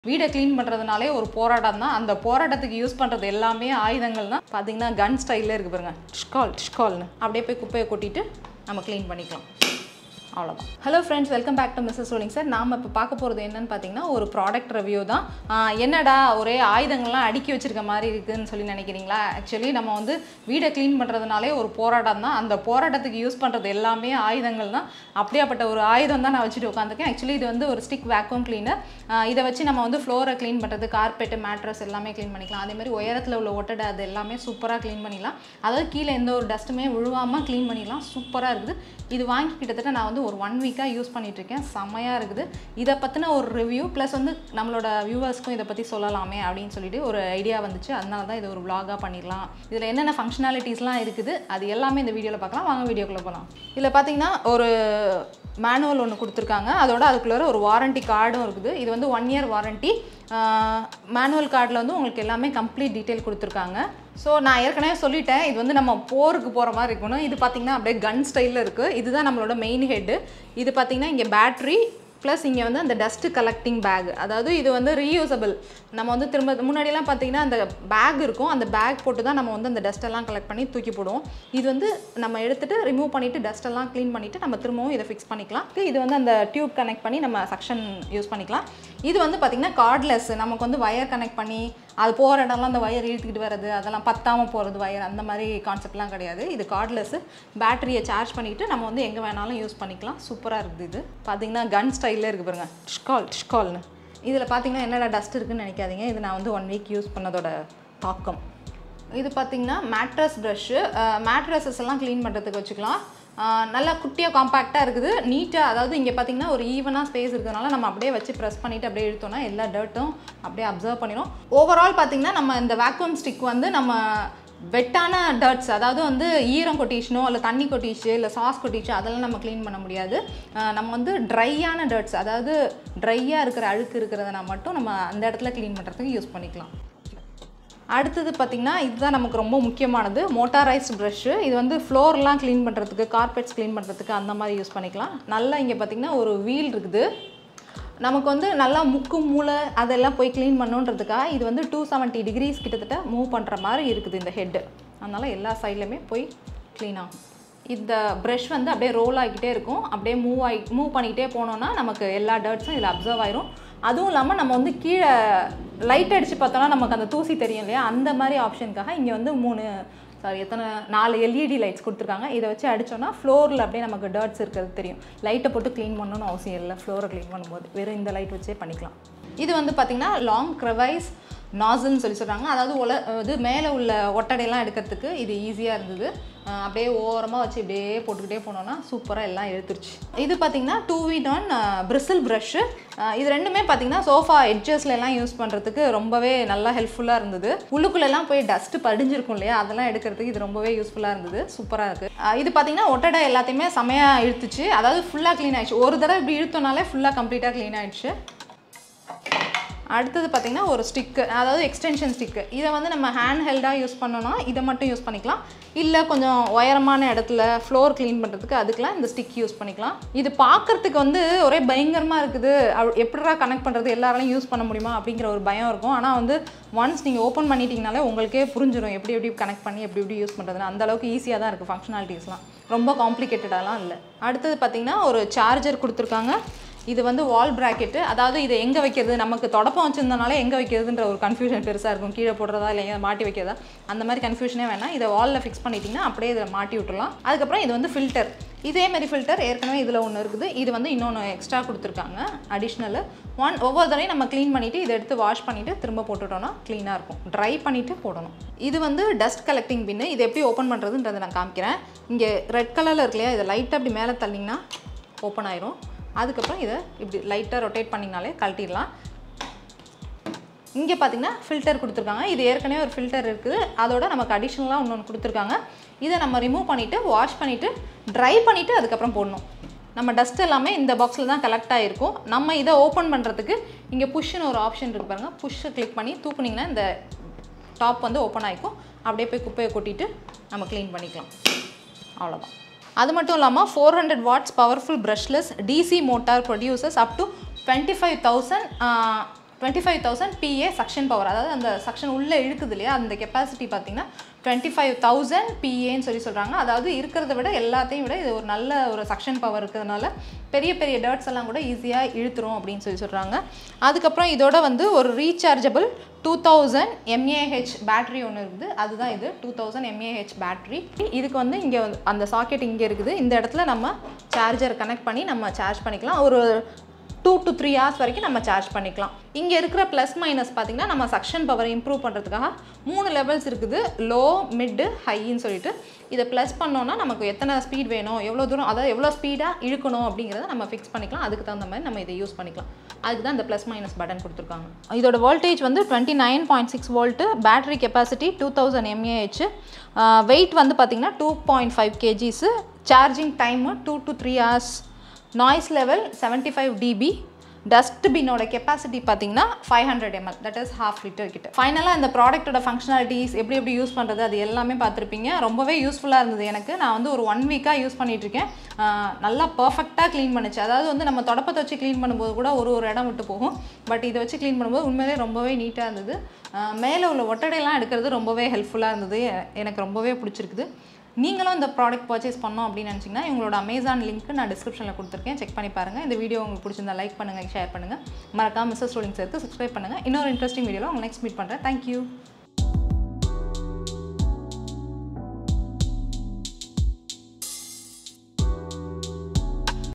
வீடை க்ளீன் பண்ணுறதுனாலே ஒரு போராட்டம் தான் அந்த போராட்டத்துக்கு யூஸ் பண்ணுறது எல்லாமே ஆயுதங்கள் தான் பார்த்தீங்கன்னா கன் ஸ்டைலில் இருக்கு பாருங்க டிஷ்கால் டிஷ்கால்னு அப்படியே போய் குப்பையை கொட்டிட்டு நம்ம க்ளீன் பண்ணிக்கலாம் அவ்வளோதான் hello friends welcome back to Mrs சோலிங் சார் நாம் இப்போ பார்க்க போகிறது என்னன்னு பார்த்தீங்கன்னா ஒரு ப்ராடக்ட் ரிவ்யூ தான் ஆஹ் என்னடா ஒரே ஆயுதங்கள்லாம் அடுக்கி வச்சிருக்க மாதிரி இருக்குதுன்னு சொல்லி நினைக்கிறீங்களா ஆக்சுவலி நம்ம வந்து வீடை க்ளீன் பண்ணுறதுனாலே ஒரு போராட்டம் தான் அந்த போராட்டத்துக்கு யூஸ் பண்ணுறது எல்லாமே ஆயுதங்கள் தான் அப்படியாப்பட்ட ஒரு ஆயுதம் தான் நான் வச்சுட்டு உட்காந்துருக்கேன் ஆக்சுவலி இது வந்து ஒரு ஸ்டிக் வேக்யூம் கிளீனர் இதை வச்சு நம்ம வந்து ஃப்ளோரை க்ளீன் பண்ணுறது கார்பெட்டு மேட்ரஸ் எல்லாமே க்ளீன் பண்ணிக்கலாம் அதே மாதிரி உயரத்தில் உள்ள ஒட்டடை அது எல்லாமே சூப்பராக க்ளீன் பண்ணிடலாம் அதாவது கீழே எந்த ஒரு டஸ்ட்டுமே விழுவாமல் க்ளீன் பண்ணிடலாம் சூப்பராக இருக்குது இது வாங்கி கிட்டத்தட்ட நான் வந்து ஒரு ஒன் வீக்காக யூஸ் பண்ணிட்டு இருக்கேன் செம்மையாக இருக்குது இதை பற்றின ஒரு ரிவ்யூ ப்ளஸ் வந்து நம்மளோட வியூவர்ஸ்க்கும் இதை பற்றி சொல்லலாமே அப்படின்னு சொல்லிட்டு ஒரு ஐடியா வந்துச்சு அதனால தான் இது ஒரு vlog-ஆ பண்ணிடலாம் இதில் என்னென்ன ஃபங்க்ஷனாலிட்டிஸ்லாம் இருக்குது அது எல்லாமே இந்த வீடியோவில் பார்க்கலாம் வாங்க வீடியோக்குள்ளே போகலாம் இதில் பார்த்தீங்கன்னா ஒரு மேனுவல் ஒன்று கொடுத்துருக்காங்க அதோட அதுக்குள்ளே ஒரு வாரண்டி கார்டும் இருக்குது இது வந்து ஒன் இயர் வாரண்டி மேனுவல் கார்டில் வந்து உங்களுக்கு எல்லாமே கம்ப்ளீட் டீட்டெயில் கொடுத்துருக்காங்க ஸோ நான் ஏற்கனவே சொல்லிட்டேன் இது வந்து நம்ம போருக்கு போகிற மாதிரி இருக்கணும் இது பார்த்திங்கன்னா அப்படியே கன் ஸ்டைலில் இருக்குது இதுதான் நம்மளோட மெயின் ஹெட்டு இது பார்த்திங்கன்னா இங்கே பேட்ரி ப்ளஸ் இங்கே வந்து அந்த டஸ்ட்டு கலெக்டிங் பேக் அதாவது இது வந்து ரீயூசபிள் நம்ம வந்து திரும்ப முன்னாடியெல்லாம் பார்த்தீங்கன்னா அந்த பேக் இருக்கும் அந்த பேக் போட்டு தான் நம்ம வந்து அந்த டஸ்ட்டெல்லாம் கலெக்ட் பண்ணி தூக்கி போடுவோம் இது வந்து நம்ம எடுத்துகிட்டு ரிமூவ் பண்ணிவிட்டு டஸ்ட்டெல்லாம் க்ளீன் பண்ணிவிட்டு நம்ம திரும்பவும் இதை ஃபிக்ஸ் பண்ணிக்கலாம் இது வந்து அந்த டியூப் கனெக்ட் பண்ணி நம்ம சக்ஷன் யூஸ் பண்ணிக்கலாம் இது வந்து பார்த்திங்கன்னா கார்ட்லெஸ் நமக்கு வந்து வயர் கனெக்ட் பண்ணி அது போகிற இடம்லாம் அந்த வயர் இழுத்துக்கிட்டு வர்றது அதெல்லாம் பத்தாமல் போகிறது வயர் அந்த மாதிரி கான்செப்ட்லாம் கிடையாது இது கார்ட்லெஸ்ஸு பேட்டரியை சார்ஜ் பண்ணிவிட்டு நம்ம வந்து எங்கே வேணாலும் யூஸ் பண்ணிக்கலாம் சூப்பராக இருக்குது இது பார்த்தீங்கன்னா கன் ஸ்டைலில் இருக்குது பாருங்க டிஷ்கால் டிஷ்கால்னு இதில் பார்த்தீங்கன்னா என்னடா டஸ்ட் இருக்குன்னு நினைக்காதீங்க இது நான் வந்து ஒன் வீக் யூஸ் பண்ணதோட தாக்கம் இது பார்த்தீங்கன்னா மேட்ரஸ் ப்ரஷ்ஷு மேட்ரஸஸ் எல்லாம் க்ளீன் பண்ணுறதுக்கு வச்சுக்கலாம் ஆஹ் நல்லா குட்டியாக காம்பேக்டாக இருக்குது நீட்டாக அதாவது இங்கே பார்த்தீங்கன்னா ஒரு ஈவனாக ஸ்பேஸ் இருக்கிறதுனால நம்ம அப்படியே வச்சு ப்ரெஸ் பண்ணிவிட்டு அப்படியே இழுத்தோம்னா எல்லா டர்ட்டும் அப்படியே அப்சர்வ் பண்ணிடும் ஓவரால் பார்த்தீங்கன்னா நம்ம இந்த வேக்யூம் ஸ்டிக் வந்து நம்ம வெட்டான டர்ட்ஸ் அதாவது வந்து ஈரம் கொட்டிச்சுனோ இல்லை தண்ணி கொட்டிச்சு இல்லை சாஸ் கொட்டிச்சு அதெல்லாம் நம்ம க்ளீன் பண்ண முடியாது ஆஹ் நம்ம வந்து ட்ரையான டர்ட்ஸ் அதாவது ட்ரையாக இருக்கிற அழுக்கு இருக்கிறதுனா மட்டும் நம்ம அந்த இடத்துல க்ளீன் பண்ணுறதுக்கு யூஸ் பண்ணிக்கலாம் அடுத்தது பார்த்திங்கன்னா இதுதான் நமக்கு ரொம்ப முக்கியமானது மோட்டாரைஸ்டு ப்ரஷ்ஷு இது வந்து ஃப்ளோர்லாம் க்ளீன் பண்ணுறதுக்கு கார்பெட்ஸ் க்ளீன் பண்ணுறதுக்கு அந்த மாதிரி யூஸ் பண்ணிக்கலாம் நல்லா இங்கே பார்த்திங்கன்னா ஒரு வீல் இருக்குது நமக்கு வந்து நல்லா முக்கு மூளை அதெல்லாம் போய் க்ளீன் பண்ணுன்றதுக்காக இது வந்து டூ செவன்ட்டி டிகிரிஸ் கிட்டத்தட்ட மூவ் பண்ணுற மாதிரி இருக்குது இந்த ஹெட்டு அதனால் எல்லா சைட்லையுமே போய் க்ளீன் ஆகும் இந்த ப்ரஷ் வந்து அப்படியே ரோல் ஆகிக்கிட்டே இருக்கும் அப்படியே மூவ் ஆகி மூவ் பண்ணிக்கிட்டே போனோன்னா நமக்கு எல்லா டர்ட்ஸும் இதில் அப்சர்வ் ஆயிரும் அதுவும் இல்லாமல் நம்ம வந்து கீழே லைட் அடித்து பார்த்தோன்னா நமக்கு அந்த தூசி தெரியும் இல்லையா அந்த மாதிரி ஆப்ஷனுக்காக இங்கே வந்து மூணு சாரி எத்தனை நாலு எல்இடி லைட்ஸ் கொடுத்துருக்காங்க இதை வச்சு அடித்தோன்னா ஃப்ளோரில் அப்படியே நமக்கு டர்ட்ஸ் இருக்கிறது தெரியும் லைட்டை போட்டு க்ளீன் பண்ணணும்னு அவசியம் இல்லை ஃப்ளோரை க்ளீன் பண்ணும்போது வெறும் இந்த லைட் வச்சே பண்ணிக்கலாம் இது வந்து பார்த்திங்கன்னா லாங் க்ரவைஸ் நாசல்னு சொல்லி சொல்கிறாங்க அதாவது ஒல இது மேலே உள்ள ஒட்டடையெல்லாம் எடுக்கிறதுக்கு இது ஈஸியாக இருந்தது அஹ் அப்படியே ஓரமாக வச்சு இப்படியே போட்டுக்கிட்டே போனோன்னா சூப்பராக எல்லாம் எடுத்துருச்சு இது பார்த்திங்கன்னா டூ வீட் ஒன் பிரிசில் ப்ரஷ்ஷு இது ரெண்டுமே பார்த்திங்கன்னா சோஃபா எட்ஜஸ்ல எல்லாம் யூஸ் பண்ணுறதுக்கு ரொம்பவே நல்லா ஹெல்ப்ஃபுல்லாக இருந்தது உள்ளுக்குள்ளெல்லாம் போய் டஸ்ட்டு படிஞ்சிருக்கும் இல்லையா அதெல்லாம் எடுக்கிறதுக்கு இது ரொம்பவே யூஸ்ஃபுல்லாக இருந்தது சூப்பராக இருக்குது இது பார்த்திங்கன்னா ஒட்டடை எல்லாத்தையுமே செமையாக இழுத்துச்சு அதாவது ஃபுல்லாக க்ளீன் ஆயிடுச்சு ஒரு தடவை இப்படி இழுத்தோனாலே ஃபுல்லாக கம்ப்ளீட்டாக க்ளீன் ஆயிடுச்சு அடுத்தது பார்த்திங்கன்னா ஒரு ஸ்டிக்கு அதாவது எக்ஸ்டென்ஷன் ஸ்டிக்கு இதை வந்து நம்ம ஹேண்ட் ஹெல்டாக யூஸ் பண்ணோன்னா இதை மட்டும் யூஸ் பண்ணிக்கலாம் இல்லை கொஞ்சம் உயரமான இடத்துல ஃப்ளோர் க்ளீன் பண்ணுறதுக்கு அதுக்கெலாம் இந்த ஸ்டிக் யூஸ் பண்ணிக்கலாம் இது பார்க்குறதுக்கு வந்து ஒரே பயங்கரமாக இருக்குது அவ்- எப்படிடா கனெக்ட் பண்ணுறது எல்லாராலையும் யூஸ் பண்ண முடியுமா அப்படிங்கிற ஒரு பயம் இருக்கும் ஆனால் வந்து ஒன்ஸ் நீங்கள் ஓப்பன் பண்ணிட்டீங்கனாலே உங்களுக்கே புரிஞ்சிடும் எப்படி எப்படி கனெக்ட் பண்ணி எப்படி எப்படி யூஸ் பண்ணுறதுன்னு அந்த அளவுக்கு ஈஸியாக தான் இருக்குது ஃபங்க்ஷனாலிட்டிஸ்லாம் ரொம்ப காம்ப்ளிகேட்டடாலாம் இல்லை அடுத்தது பார்த்திங்கன்னா ஒரு சார்ஜர் கொடுத்துருக்காங்க இது வந்து வால் ப்ராக்கெட்டு அதாவது இதை எங்கே வைக்கிறது நமக்கு தொடப்பம் வச்சிருந்தனால எங்கே வைக்கிறதுன்ற ஒரு கன்ஃபியூஷன் பெருசாக இருக்கும் கீழே போடுறதா இல்லை எங்கே மாட்டி வைக்கிறதா அந்த மாதிரி கன்ஃபியூஷனே வேணாம் இதை வாலில் ஃபிக்ஸ் பண்ணிட்டீங்கன்னா அப்படியே இதில் மாட்டி விட்டுறலாம் அதுக்கப்புறம் இது வந்து ஃபில்டர் இதே மாதிரி ஃபில்டர் ஏற்கனவே இதில் ஒன்று இருக்குது இது வந்து இன்னொன்று எக்ஸ்ட்ரா கொடுத்துருக்காங்க அடிஷ்னலு ஒன் ஒவ்வொரு தடவையும் நம்ம க்ளீன் பண்ணிவிட்டு இதை எடுத்து வாஷ் பண்ணிவிட்டு திரும்ப போட்டுட்டோம்னா க்ளீனாக இருக்கும் ட்ரை பண்ணிவிட்டு போடணும் இது வந்து டஸ்ட் கலெக்டிங் பின்னு இது எப்படி ஓப்பன் பண்ணுறதுன்றதை நான் காமிக்கிறேன் இங்கே ரெட் கலரில் இருக்கு இல்லையா இதை லைட்டாக அப்படி மேலே தள்ளிங்கன்னா ஓப்பன் ஆயிரும் அதுக்கப்புறம் இதை இப்படி லைட்டாக ரொட்டேட் பண்ணிங்கனாலே கழட்டிடலாம் இங்கே பார்த்தீங்கன்னா ஃபில்டர் கொடுத்துருக்காங்க இது ஏற்கனவே ஒரு ஃபில்டர் இருக்குது அதோட நமக்கு அடிஷ்னலாக இன்னொன்று கொடுத்துருக்காங்க இதை நம்ம ரிமூவ் பண்ணிவிட்டு வாஷ் பண்ணிவிட்டு ட்ரை பண்ணிவிட்டு அதுக்கப்புறம் போடணும் நம்ம டஸ்ட் எல்லாமே இந்த பாக்ஸில் தான் கலெக்ட் ஆகிருக்கும் நம்ம இதை ஓப்பன் பண்ணுறதுக்கு இங்கே புஷ்ஷுன்னு ஒரு ஆப்ஷன் இருக்கு பாருங்கள் புஷ்ஷை கிளிக் பண்ணி தூக்குனிங்கன்னா இந்த டாப் வந்து ஓப்பன் ஆகிக்கும் அப்படியே போய் குப்பையை கொட்டிட்டு நம்ம க்ளீன் பண்ணிக்கலாம் அவ்வளோதான் அது மட்டும் இல்லாமல் four hundred watts powerful brushless DC motor producers up to twenty five thousand twenty five thousand PA suction power அதாவது அந்த சக்ஷன் உள்ளே இழுக்குது இல்லையா அந்த கெப்பாசிட்டி பார்த்தீங்கன்னா டுவெண்ட்டி ஃபைவ் தௌசண்ட் பிஏன்னு சொல்லி சொல்கிறாங்க அதாவது இருக்கிறத விட எல்லாத்தையும் விட இது ஒரு நல்ல ஒரு சக்ஷன் பவர் இருக்கிறதுனால பெரிய பெரிய டர்ட்ஸ் எல்லாம் கூட ஈஸியாக இழுத்துரும் அப்படின்னு சொல்லி சொல்கிறாங்க அதுக்கப்புறம் இதோட வந்து ஒரு rechargeable two thousand mAh battery ஒன்று இருக்குது அதுதான் இது டூ தௌசண்ட் எம்ஏஹெச் பேட்டரி இதுக்கு வந்து இங்கே அந்த சாக்கெட் இங்கே இருக்குது இந்த இடத்துல நம்ம சார்ஜர் கனெக்ட் பண்ணி நம்ம சார்ஜ் பண்ணிக்கலாம் ஒரு டூ டு த்ரீ ஹவர்ஸ் வரைக்கும் நம்ம சார்ஜ் பண்ணிக்கலாம் இங்கே இருக்கிற ப்ளஸ் மைனஸ் பார்த்திங்கன்னா நம்ம சக்ஷன் பவர் இம்ப்ரூவ் பண்ணுறதுக்காக மூணு லெவல்ஸ் இருக்குது லோ மிட்டு ஹைன்னு சொல்லிட்டு இதை ப்ளஸ் பண்ணோன்னா நமக்கு எத்தனை ஸ்பீட் வேணும் எவ்வளோ தூரம் அதாவது எவ்வளோ ஸ்பீடாக இழுக்கணும் அப்படிங்கிறத நம்ம ஃபிக்ஸ் பண்ணிக்கலாம் அதுக்கு தகுந்த மாதிரி நம்ம இதை யூஸ் பண்ணிக்கலாம் அதுக்கு தான் இந்த ப்ளஸ் மைனஸ் பட்டன் கொடுத்துருக்காங்க இதோட வோல்டேஜ் வந்து twenty nine point six volt battery capacity two thousand mAh weight வந்து பார்த்திங்கன்னா two point five KGs charging time two to three hours noise level seventy five dB டஸ்ட்பினோட கெப்பாசிட்டி பார்த்தீங்கன்னா five hundred ML that is half litre கிட்ட ஃபைனலாக இந்த ப்ராடக்ட்டோட functionalities எப்படி எப்படி use பண்ணுறது அது எல்லாமே பார்த்துருப்பீங்க ரொம்பவே யூஸ்ஃபுல்லாக இருந்தது எனக்கு நான் வந்து ஒரு ஒன் வீக்காக யூஸ் பண்ணிகிட்ருக்கேன் நல்லா பர்ஃபெக்டாக க்ளீன் பண்ணுச்சு அதாவது வந்து நம்ம தொடப்பத்தை வச்சு க்ளீன் பண்ணும்போது கூட ஒரு ஒரு இடம் விட்டு போகும் பட் இதை வச்சு க்ளீன் பண்ணும்போது உண்மையிலே ரொம்பவே நீட்டாக இருந்தது மேலே உள்ள ஒட்டடையெல்லாம் எடுக்கிறது ரொம்பவே ஹெல்ப்ஃபுல்லாக இருந்தது எனக்கு ரொம்பவே பிடிச்சிருக்குது நீங்களும் இந்த ப்ராடக்ட் பர்ச்சேஸ் பண்ணோம் அப்படின்னு நினச்சிங்கன்னா எங்களோட அமேசான் லிங்க் நான் டிஸ்கிரிப்ஷனில் கொடுத்துருக்கேன் செக் பண்ணி பாருங்கள் இந்த வீடியோ உங்களுக்கு பிடிச்சிருந்தா லைக் பண்ணுங்கள் ஷேர் பண்ணுங்கள் மறக்காம மிஸ்ஸஸ் ரோலிங் சேர்த்து சப்ஸ்கிரைப் பண்ணுங்கள் இன்னொரு இன்ட்ரெஸ்டிங் வீடியோவில் உங்களை நெக்ஸ்ட் மீட் பண்ணுறேன் தேங்க்யூ